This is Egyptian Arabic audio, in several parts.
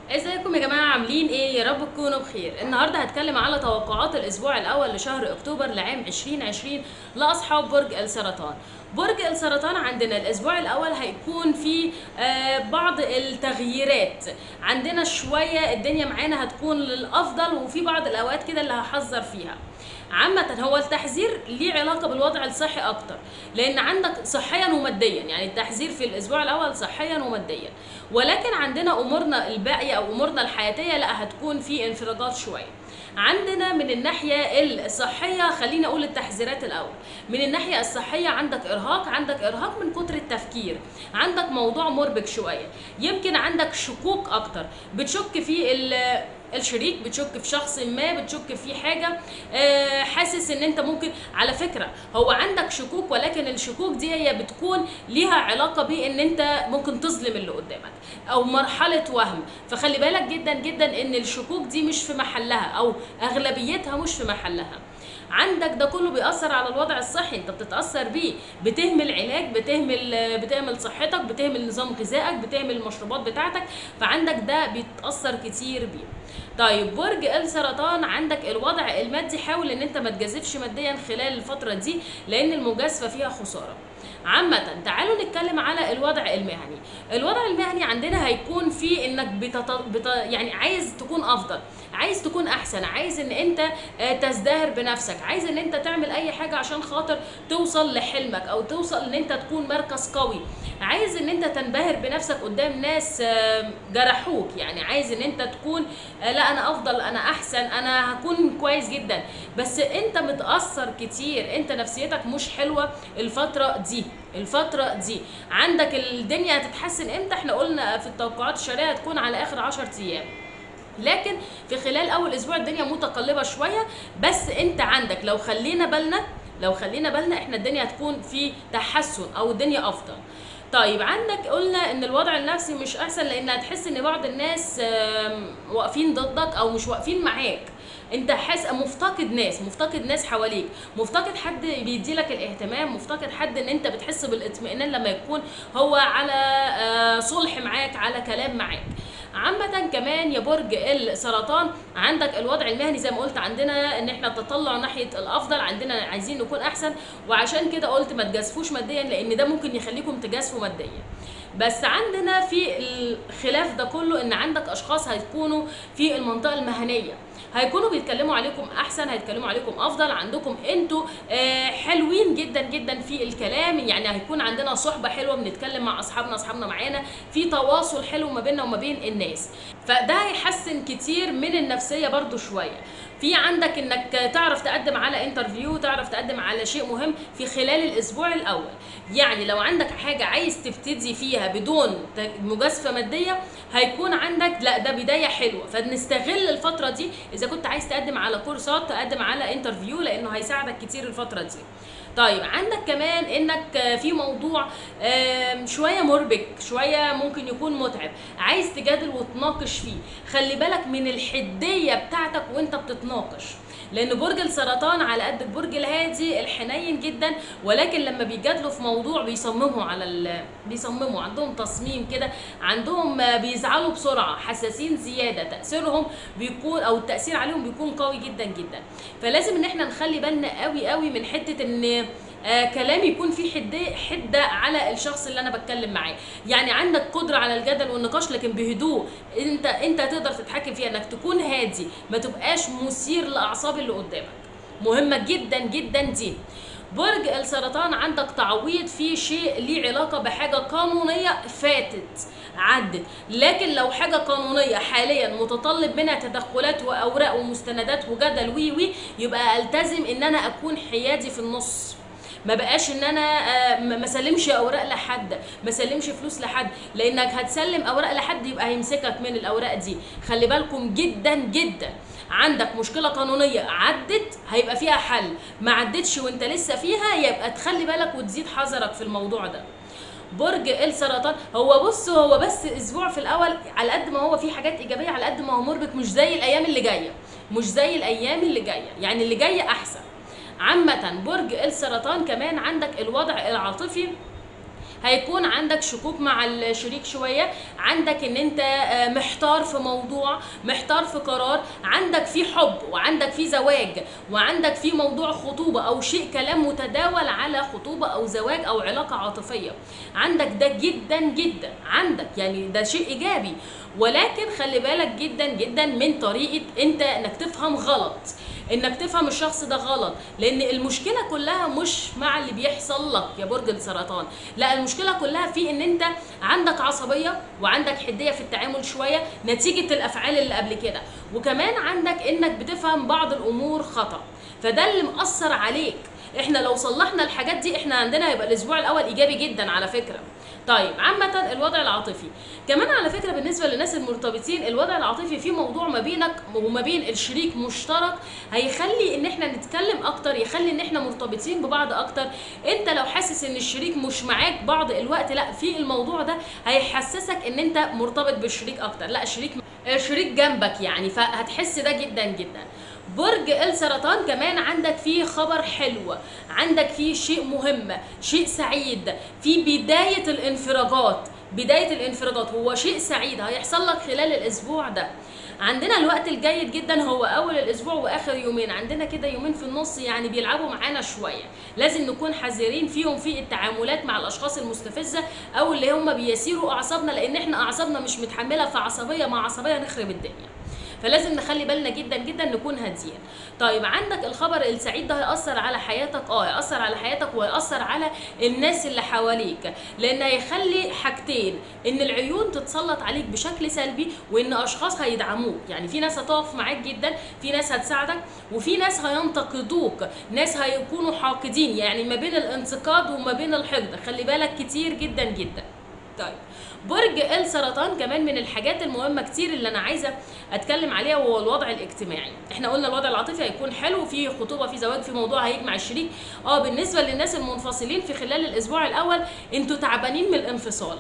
ازيكم يا جماعه عاملين ايه يا رب تكونوا بخير النهارده هتكلم على توقعات الاسبوع الاول لشهر اكتوبر لعام 2020 لاصحاب برج السرطان برج السرطان عندنا الاسبوع الاول هيكون فيه آه بعض التغييرات عندنا شويه الدنيا معانا هتكون للافضل وفي بعض الاوقات كده اللي هحذر فيها عامة هو التحذير ليه علاقة بالوضع الصحي أكتر لأن عندك صحيا وماديا يعني التحذير في الأسبوع الأول صحيا وماديا ولكن عندنا أمورنا الباقية أو أمورنا الحياتية لا هتكون في انفراجات شوية عندنا من الناحية الصحية خليني أقول التحذيرات الأول من الناحية الصحية عندك إرهاق عندك إرهاق من كتر التفكير عندك موضوع مربك شوية يمكن عندك شكوك أكتر بتشك في ال الشريك بتشك في شخص ما بتشك في حاجة آه، حاسس ان انت ممكن على فكرة هو عندك شكوك ولكن الشكوك دي هي بتكون ليها علاقة بان انت ممكن تظلم اللي قدامك او مرحلة وهم فخلي بالك جدا جدا ان الشكوك دي مش في محلها او اغلبيتها مش في محلها عندك ده كله بيأثر على الوضع الصحي انت بتتأثر بيه بتهمل علاج بتهمل بتهمل صحتك بتهمل نظام غذائك بتهمل المشروبات بتاعتك فعندك ده بيتأثر كتير بيه طيب برج السرطان عندك الوضع المادي حاول ان انت ما تجازفش ماديا خلال الفترة دي لان المجازفة فيها خسارة عامة تعالوا نتكلم على الوضع المهني الوضع المهني عندنا هيكون في انك بتط... بت... يعني عايز تكون افضل عايز تكون احسن عايز ان انت آه، تزدهر بنفسك عايز ان انت تعمل اي حاجة عشان خاطر توصل لحلمك او توصل ان انت تكون مركز قوي عايز ان انت تنبهر بنفسك قدام ناس آه، جرحوك يعني عايز ان انت تكون آه، لا انا افضل انا احسن انا هكون كويس جدا بس انت متاثر كتير انت نفسيتك مش حلوه الفتره دي الفترة دي عندك الدنيا هتتحسن امتى احنا قلنا في التوقعات الشهرية هتكون على اخر 10 ايام لكن في خلال اول اسبوع الدنيا متقلبة شوية بس انت عندك لو خلينا بالنا لو خلينا بالنا احنا الدنيا هتكون في تحسن او الدنيا افضل طيب عندك قلنا ان الوضع النفسي مش احسن لان هتحس ان بعض الناس آم، واقفين ضدك او مش واقفين معاك انت حاسس مفتقد ناس مفتقد ناس حواليك مفتقد حد بيديلك الاهتمام مفتقد حد ان انت بتحس بالاطمئنان لما يكون هو على آه، صلح معاك على كلام معاك عامة كمان يا برج السرطان عندك الوضع المهني زي ما قلت عندنا ان احنا تطلع ناحية الافضل عندنا عايزين نكون احسن وعشان كده قلت ما تجازفوش ماديا لان ده ممكن يخليكم تجازفوا ماديا بس عندنا في الخلاف ده كله ان عندك اشخاص هيكونوا في المنطقة المهنية هيكونوا بيتكلموا عليكم احسن هيتكلموا عليكم افضل عندكم انتوا آه، حلوين جدا جدا في الكلام يعني هيكون عندنا صحبه حلوه بنتكلم مع اصحابنا اصحابنا معانا في تواصل حلو ما بيننا وما بين الناس فده هيحسن كتير من النفسيه برضو شويه في عندك انك تعرف تقدم على انترفيو تعرف تقدم على شيء مهم في خلال الاسبوع الاول يعني لو عندك حاجه عايز تبتدي فيها بدون ت- مجازفه ماديه هيكون عندك لا ده بدايه حلوه فنستغل الفتره دي اذا كنت عايز تقدم على كورسات تقدم على انترفيو لانه هيساعدك كتير الفتره دي طيب عندك كمان انك في موضوع آم، شويه مربك شويه ممكن يكون متعب عايز تجادل وتناقش فيه خلي بالك من الحديه بتاعتك وانت بتتناقش لان برج السرطان على قد البرج الهادي الحنين جدا ولكن لما بيجادلوا في موضوع بيصمموا على ال... بيصمموا عندهم تصميم كده عندهم آه، بيزعلوا بسرعه حساسين زياده تاثيرهم بيكون او التاثير عليهم بيكون قوي جدا جدا فلازم ان احنا نخلي بالنا قوي قوي من حته ان آه كلام يكون فيه حده حده على الشخص اللي انا بتكلم معاه يعني عندك قدره على الجدل والنقاش لكن بهدوء انت انت تقدر تتحكم فيها انك تكون هادي ما تبقاش مثير لاعصاب اللي قدامك مهمه جدا جدا دي برج السرطان عندك تعويض في شيء ليه علاقة بحاجة قانونية فاتت عدت لكن لو حاجة قانونية حاليا متطلب منها تدخلات وأوراق ومستندات وجدل وي وي يبقى ألتزم إن أنا أكون حيادي في النص ما بقاش ان انا آه، ما ما اسلمش اوراق لحد ما اسلمش فلوس لحد لانك هتسلم اوراق لحد يبقى هيمسكك من الاوراق دي خلي بالكم جدا جدا عندك مشكله قانونيه عدت هيبقى فيها حل ما عدتش وانت لسه فيها يبقى تخلي بالك وتزيد حذرك في الموضوع ده برج السرطان هو بص هو بس اسبوع في الاول على قد ما هو فيه حاجات ايجابيه على قد ما هو مربك مش زي الايام اللي جايه مش زي الايام اللي جايه يعني اللي جايه احسن عامة برج السرطان كمان عندك الوضع العاطفي هيكون عندك شكوك مع الشريك شويه عندك ان انت آه، محتار في موضوع محتار في قرار عندك في حب وعندك في زواج وعندك في موضوع خطوبه او شيء كلام متداول على خطوبه او زواج او علاقه عاطفيه عندك ده جدا جدا عندك يعني ده شيء ايجابي ولكن خلي بالك جدا جدا من طريقه انت انك تفهم غلط انك تفهم الشخص ده غلط لان المشكله كلها مش مع اللي بيحصل لك يا برج السرطان لا المشكله كلها في ان انت عندك عصبيه وعندك حديه في التعامل شويه نتيجه الافعال اللي قبل كده وكمان عندك انك بتفهم بعض الامور خطا فده اللي مأثر عليك احنا لو صلحنا الحاجات دي احنا عندنا هيبقى الاسبوع الاول ايجابي جدا على فكره طيب عامة الوضع العاطفي كمان على فكرة بالنسبة للناس المرتبطين الوضع العاطفي في موضوع ما بينك وما بين الشريك مشترك هيخلي ان احنا نتكلم اكتر يخلي ان احنا مرتبطين ببعض اكتر انت لو حاسس ان الشريك مش معاك بعض الوقت لا في الموضوع ده هيحسسك ان انت مرتبط بالشريك اكتر لا الشريك الشريك جنبك يعني فهتحس ده جدا جدا برج السرطان كمان عندك فيه خبر حلو عندك فيه شيء مهم شيء سعيد في بداية الانفراجات بداية الانفراجات هو شيء سعيد هيحصل لك خلال الأسبوع ده عندنا الوقت الجيد جدا هو أول الأسبوع وآخر يومين عندنا كده يومين في النص يعني بيلعبوا معانا شوية لازم نكون حذرين فيهم في التعاملات مع الأشخاص المستفزة أو اللي هم بيسيروا أعصابنا لأن احنا أعصابنا مش متحملة في عصبية مع عصبية نخرب الدنيا فلازم نخلي بالنا جدا جدا نكون هاديين طيب عندك الخبر السعيد ده هيأثر على حياتك اه هيأثر على حياتك وهيأثر على الناس اللي حواليك لان هيخلي حاجتين ان العيون تتسلط عليك بشكل سلبي وان اشخاص هيدعموك يعني في ناس هتقف معاك جدا في ناس هتساعدك وفي ناس هينتقدوك ناس هيكونوا حاقدين يعني ما بين الانتقاد وما بين الحقد خلي بالك كتير جدا جدا طيب برج السرطان كمان من الحاجات المهمه كتير اللي انا عايزه اتكلم عليها وهو الوضع الاجتماعي احنا قلنا الوضع العاطفي هيكون حلو في خطوبه في زواج في موضوع هيجمع الشريك اه بالنسبه للناس المنفصلين في خلال الاسبوع الاول انتوا تعبانين من الانفصال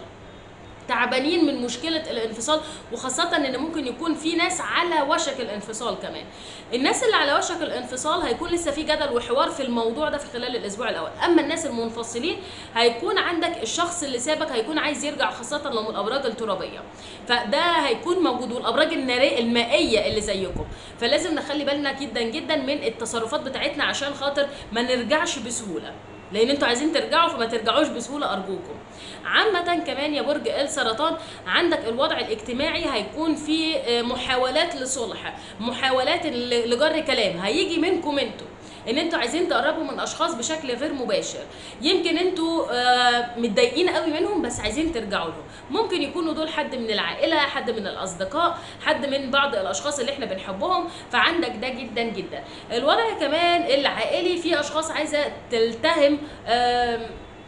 تعبانين من مشكله الانفصال وخاصه ان ممكن يكون في ناس على وشك الانفصال كمان الناس اللي على وشك الانفصال هيكون لسه في جدل وحوار في الموضوع ده في خلال الاسبوع الاول اما الناس المنفصلين هيكون عندك الشخص اللي سابك هيكون عايز يرجع خاصه لو من الابراج الترابيه فده هيكون موجود والابراج الناريه المائيه اللي زيكم فلازم نخلي بالنا جدا جدا من التصرفات بتاعتنا عشان خاطر ما نرجعش بسهوله لان انتوا عايزين ترجعوا فما ترجعوش بسهوله ارجوكم عامه كمان يا برج السرطان عندك الوضع الاجتماعي هيكون في محاولات لصلح محاولات لجر كلام هيجي منكم انتوا ان انتوا عايزين تقربوا من اشخاص بشكل غير مباشر يمكن انتوا آه متضايقين قوي منهم بس عايزين ترجعوا لهم ممكن يكونوا دول حد من العائله حد من الاصدقاء حد من بعض الاشخاص اللي احنا بنحبهم فعندك ده جدا جدا الوضع كمان العائلي في اشخاص عايزه تلتهم آه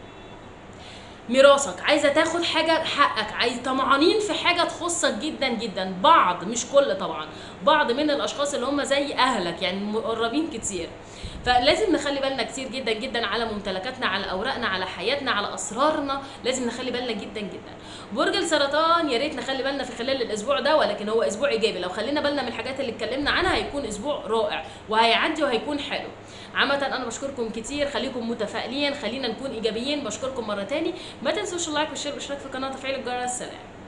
ميراثك عايزه تاخد حاجه حقك عايز طمعانين في حاجه تخصك جدا جدا بعض مش كل طبعا بعض من الاشخاص اللي هم زي اهلك يعني مقربين كتير فلازم نخلي بالنا كتير جدا جدا على ممتلكاتنا على اوراقنا على حياتنا على اسرارنا لازم نخلي بالنا جدا جدا برج السرطان يا ريت نخلي بالنا في خلال الاسبوع ده ولكن هو اسبوع ايجابي لو خلينا بالنا من الحاجات اللي اتكلمنا عنها هيكون اسبوع رائع وهيعدي وهيكون حلو عامة انا بشكركم كتير خليكم متفائلين خلينا نكون ايجابيين بشكركم مرة تاني ما تنسوش اللايك والشير والاشتراك في القناة وتفعيل الجرس سلام